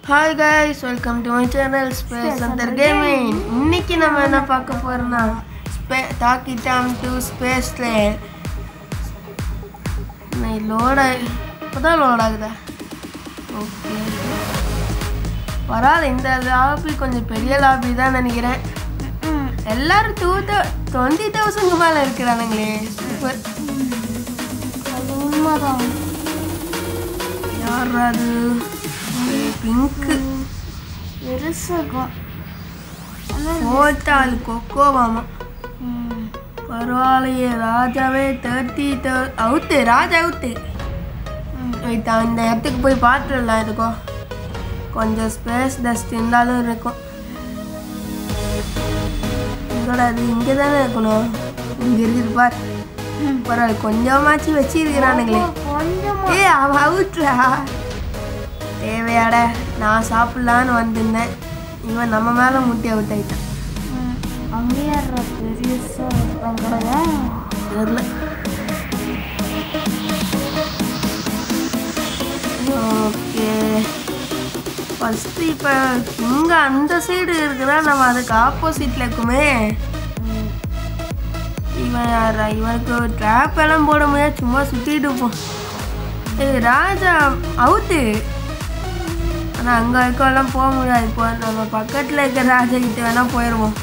Hi guys welcome to my channel space அந்தர் gaming இன்னைக்கு நம்ம என்ன பார்க்க போறோம்னா ஸ்பே டாக்கி டாம் டு ஸ்பேஸ்ல லோட இப்போதான் லோட் ஆகுதா ஓகே பரவாயில்ல இந்த லாபி கொஞ்சம் பெரிய லாபி தான் நினைக்கிறேன் எல்லாரும் டூ டுவெண்ட்டி தௌசண்ட்க்கு மேலே இருக்கிறானுங்களே சூப்பர் அது உண்மைதான் யார் அது பிங்க்கு பெருசாக இருக்கும் ஆனால் போட்டால் கொக்கோவாமா ம், பரவாயில்லையே ராஜாவே தேர்ட்டி அவுத்து ராஜா அவுத்து வெயிட் அந்த இடத்துக்கு போய் பார்த்துடலாம் இதுக்கோ கொஞ்சம் ஸ்பேஸ் டஸ்ட் இருந்தாலும் இருக்கும் இதோட அது இங்கே தானே இருக்கணும் இங்கே இருக்குது பார் பரவாயில்ல கொஞ்சமாச்சு வச்சிருக்கிறானுங்களே கொஞ்சமா ஏய் அவ அவுட்ரா தேவையாட நான் சாப்பிட்லான்னு வந்திருந்தேன் இவன் நம்ம மேலே முட்டி அவுட் ஆயிட்டான் ம், அங்கேயே இருற பெருசாக இருக்காங்க தெரியல ஓகே ஃபஸ்ட்டு இப்போ இங்கே அந்த சைடு இருக்கிறா நம்ம அதுக்கு ஆப்போசிட்டில் இருக்குமே இவன் யாரா இவனுக்கு ட்ராப் எல்லாம் போட முடியாது சும்மா சுற்றிட்டு இருப்போம் ஏய் ராஜா அவுத்து ஆனால் அங்கே இருக்கெல்லாம் போக முடியாது இப்போ நம்ம பக்கத்தில் இருக்கிற ராஜா கிட்ட வேணால் போயிடுவோம்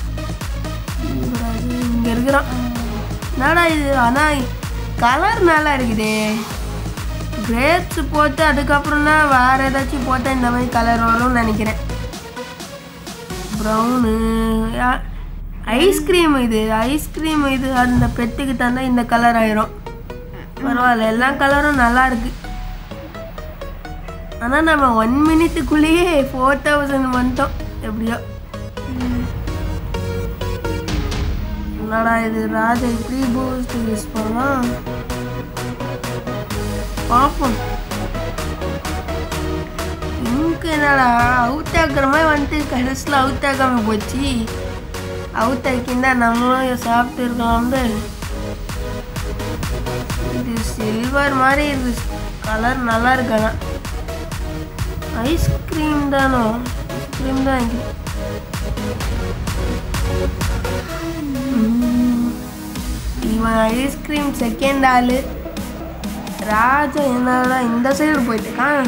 இங்கே இருக்கிறோம் என்னடா இது ஆனால் கலர் நல்லா இருக்குதே கிரேப்ஸ் போட்டு அதுக்கப்புறம் தான் வேறு ஏதாச்சும் போட்டால் இந்த மாதிரி கலர் வரும்னு நினைக்கிறேன் ப்ரௌனு ஐஸ்கிரீம் இது ஐஸ்கிரீம் இது அந்த பெட்டுக்கு தந்தா இந்த கலர் ஆயிரும் பரவாயில்ல எல்லா கலரும் நல்லா இருக்கு ஆனால் நம்ம ஒன் மினிட்டுக்குள்ளேயே ஃபோர் தௌசண்ட் வந்துட்டோம் எப்படியோ என்னடா இது ராஜா இப்படி பூஸ்ட் யூஸ் பண்ணலாம் பார்ப்போம் இங்கே என்னடா அவுட் ஆக்குற மாதிரி வந்துட்டு கடைசியில் அவுட் ஆக்காம போச்சு அவுட் ஆக்கிந்தா நம்மளும் சாப்பிட்டு இருக்கலாம்னு இது சில்வர் மாதிரி இது கலர் நல்லா இருக்கா ஐஸ்கிரீம் தானோ ஐஸ்கிரீம் தான் இங்கே ம். இவன் ஐஸ்கிரீம் செகண்ட் ஆளு ராஜா என்னடா இந்த சைடு போயிட்டுருக்கான்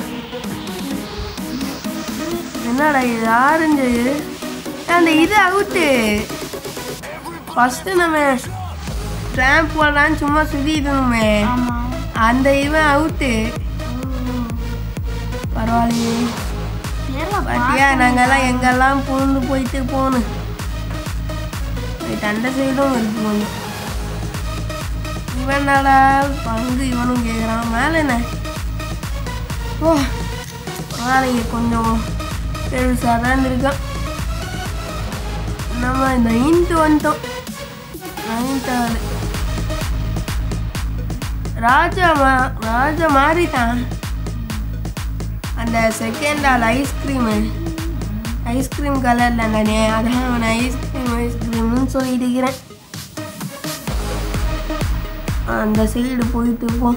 என்னடா இது ஆரஞ்சு அந்த இது அவுட்டு ஃபஸ்ட்டு நம்ம ட்ராம்ப் போடலான்னு சும்மா சுற்றிட்டுமே ஆமாம் அந்த இவன் அவுட்டு பரவாயில்லையே தெரியல பாத்தியா நாங்கெல்லாம் எங்கெல்லாம் பூந்து போயிட்டு போகணும் அந்த சைடும் இருக்கு கொஞ்சம் இவனாடா பங்கு இவனும் கேட்குறான் மேலே என்ன ஓ நாளைக்கு கொஞ்சம் பெருசாக தான் இருக்கான் நம்ம நைன்த்து வந்துட்டோம் நைன்த் ஆள் ராஜா மா ராஜா மாறிட்டான் அந்த செகண்ட் ஆள் ஐஸ்கிரீமு ஐஸ்கிரீம் கலரில் நானே அதான் அவன் ஐஸ்கிரீம் ஐஸ்கிரீம்னு சொல்லிட்டு இருக்கிறேன் அந்த சைடு போயிட்டு போ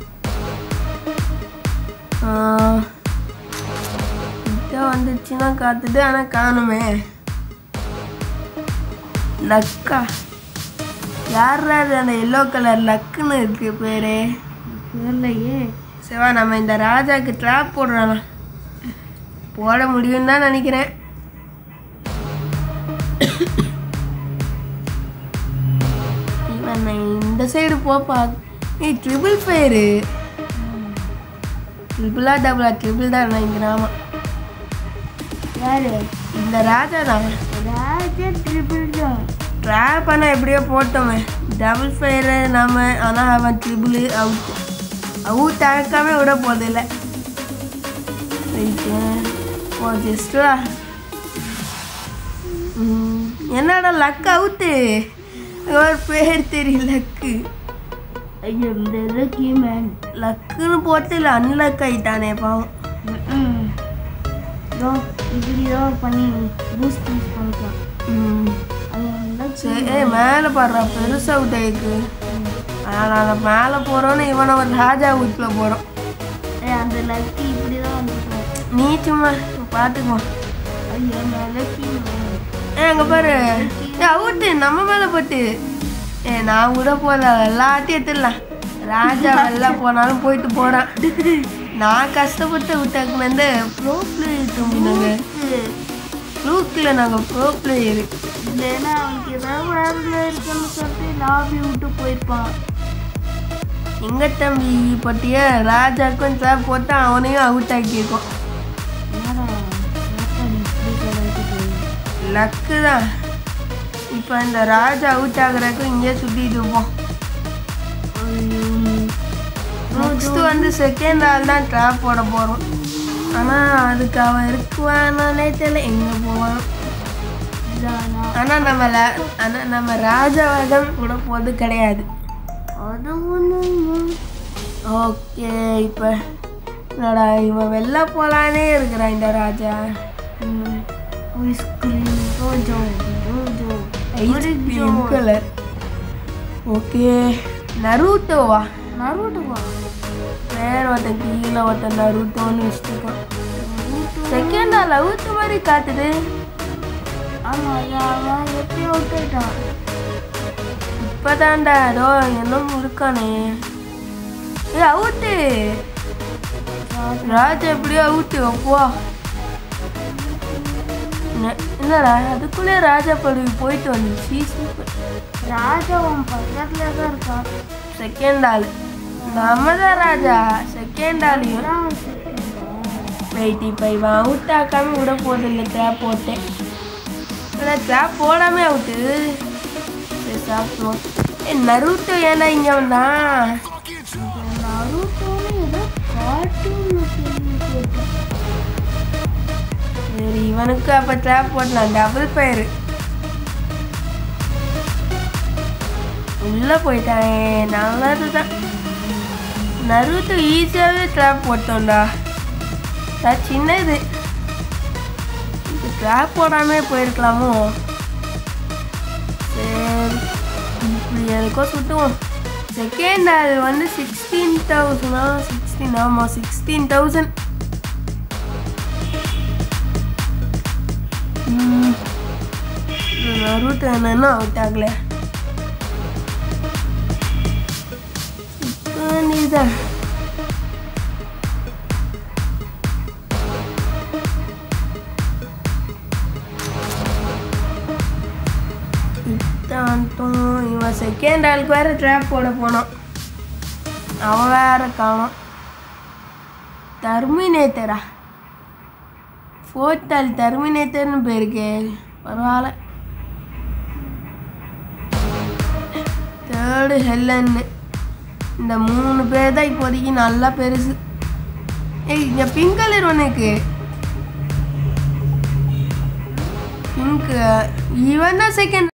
கிட்ட வந்துச்சுன்னா காத்துட்டு ஆனால் காணுமே லக்கா யாரா அது அந்த எல்லோ கலர் லக்குன்னு இருக்கு பேரு தெரியலையே சிவா நம்ம இந்த ராஜாக்கு ட்ராப் போடுறானா போட முடியும் தான் நினைக்கிறேன் இவன் நான் இந்த சைடு போப்பா ஏய் ட்ரிபிள் ஃபயரு ட்ரிபிளா டபுளா ட்ரிபிள் தான் நினைக்கிறேன் ஆமாம் யாரு இந்த ராஜா தான் ராஜா ட்ரிபிள் தான் ட்ராப் ஆனால் எப்படியோ போட்டோமே டபுள் ஃபயரு நாம ஆனால் அவன் ட்ரிபிள் அவுட் அவுட் ஆக்காம விட போதில்லை ஓ ஜஸ்டா என்னடா லக் அவுட்டு ஒரு பேர் தெரியும் லக்கு ஐயோ இந்த லக்கி மேன் லக்குன்னு போட்டு இல்லை அன்லக் ஆயிட்டானே பாவம் இதோ இப்படி தான் பண்ணி பூஸ்ட் யூஸ் பண்ணிக்கலாம் ம். அது லக்கி சரி ஏய், மேலே பாடுறா பெருசு அவுட் ஆயிருக்கு ஆனால் நாங்கள் மேலே போகிறோன்னு இவனை ஒரு ராஜா வீட்டில் போகிறோம் ஏய், அந்த லக்கி இப்படி தான் வந்துருக்கோம் நீ சும்மா பார்த்துக்கோ ஐயோ மேலே கீழே ஏ அங்கே பாரு ஏ அவுட்டு நம்ம மேலே போட்டு ஏ நான் கூட போகல எல்லாத்தையும் எடுத்துடலாம் ராஜா வெளில போனாலும் போயிட்டு போகிறான் நான் கஷ்டப்பட்டு விட்டாக்குனது ப்ரோ பிளேயர் தம்பினாங்க ப்ளூக்கில் நாங்கள் ப்ரோ பிளேயரு இல்லைன்னா அவனுக்கு ஏதாவது வேலை இருக்குன்னு சொல்லிட்டு லாபி விட்டு போயிருப்பான் எங்க தம்பி பட்டிய ராஜாக்கும் சார் போட்டு அவனையும் அவுட் ஆக்கியிருக்கோம் என்னடா சாப்பாடு இப்படி கிடைக்குது லக்கு தான் இப்போ இந்த ராஜா அவுட் ஆகுறதுக்கும் இங்கே சுற்றிட்டு இருப்போம் நெக்ஸ்ட் வந்து செகண்ட் ஆள் தான் ட்ராப் போட போகிறோம் ஆனால் அதுக்கு அவன் இருக்குவானாலே தெரியல எங்கே போவான் இதானா ஆனால் நம்ம ஆனால் நம்ம ராஜாவகம் கூட போகிறது கிடையாது அது ஒன்று ஓகே இப்போ என்னடா இவன் வெளில போகலானே இருக்கிறான் இந்த ராஜா ஐஸ்கிரீம் ரோஜோ ரோஜோ ஐஸ்கிரீம் கலர் ஓகே நருட்டோவா நருட்டுவா வேற ஒருத்தன் கீழே ஒருத்தன் நருட்டோன்னு வச்சுருக்கான் செகண்ட் ஆள் அவுத்து மாதிரி காட்டுது ஆமா அது அவன் எப்பயோ விட்டுட்டான் இப்போதான்டா ஏதோ என்னமோ இருக்கானே ஏ அவுட்டு ராஜா எப்படியோ அவுட்டு அப்போ என்ன- என்னடா அதுக்குள்ளே ராஜா படுவி போயிட்டு வந்துச்சு சூப்பர் ராஜா உன் பக்கத்துல தான் இருக்கான் செகண்ட் ஆள் நம்ம தான் ராஜா செகண்ட் ஆளையும் அதான் அவன் செத்துட்டான். வெயிட் இப்போ இவன் அவுட் ஆக்காம விட போதில்லை ட்ராப் போட்டேன் இல்லை ட்ராப் போடாம அவுட்டு சரி சாப்பிடுவோம் ஏ நருட்டோ ஏன்டா இங்கே வந்தான் நருட்டோன்னு ஏதோ கார்ட்டூன்ல கேள்விப்பட்டேன். சரி இவனுக்கு அப்போ ட்ராப் போடலாம் டபுள் ஃபயரு உள்ளே போயிட்டான் நல்லது தான் நருட்டோ ஈஸியாகவே ட்ராப் போட்டோம்டா அது சின்னது இது ட்ராப் போடாமே போயிருக்கலாமோ சரி இப்படி எதுக்கோ சுட்டுவோம் செகண்ட் அது வந்து சிக்ஸ்டீன் தௌசண்டா சிக்ஸ்டீன் ஆமாம் சிக்ஸ்டீன் தௌசண்ட் நருட்டோ என்னன்னா அவுட் ஆகல நீதான் இத்தான்ட்டும் இவன் செகண்ட் ஆளுக்கு வேற ட்ராப் போட போனான் அவன் வேற காணோம் டர்மினேட்டரா ஃபோர்த் ஆள் டர்மினேட்டர்னு போயிருக்கு பரவாயில்ல தேர்டு ஹெல்லன்னு இந்த மூணு பேர் தான் இப்போதைக்கு நல்லா பெருசு ஏய் இங்கே பிங்க் கலர் ஒன்றுக்கு பிங்க் இவன் தான் செகண்ட்